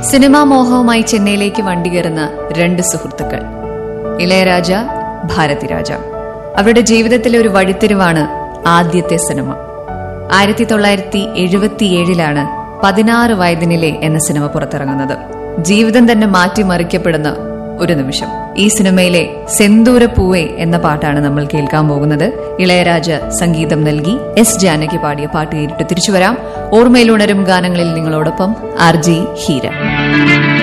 cinema മോഹവുമായി ചെന്നൈയിലേക്ക് വണ്ടി കയറുന്ന രണ്ട് സുഹൃത്തുക്കൾ ഇളയരാജ ഭാരതിരാജ അവരുടെ ജീവിതത്തിലെ ഒരു വഴിത്തിരിവാണ് ആദ്യത്തെ സിനിമ ആയിരത്തി തൊള്ളായിരത്തി എഴുപത്തിയേഴിലാണ് പതിനാറ് വയതിനിലെ എന്ന സിനിമ പുറത്തിറങ്ങുന്നത് ജീവിതം തന്നെ മാറ്റിമറിക്കപ്പെടുന്ന ഒരു നിമിഷം ഈ സിനിമയിലെ സെന്തൂര പൂവേ എന്ന പാട്ടാണ് നമ്മൾ കേൾക്കാൻ പോകുന്നത് ഇളയരാജ സംഗീതം നൽകി എസ് ജാനകി പാടിയ പാട്ട് കേട്ടിട്ട് തിരിച്ചു വരാം ഓർമ്മയിലുണരും ഗാനങ്ങളിൽ നിങ്ങളോടൊപ്പം ആർ ജി ഹീര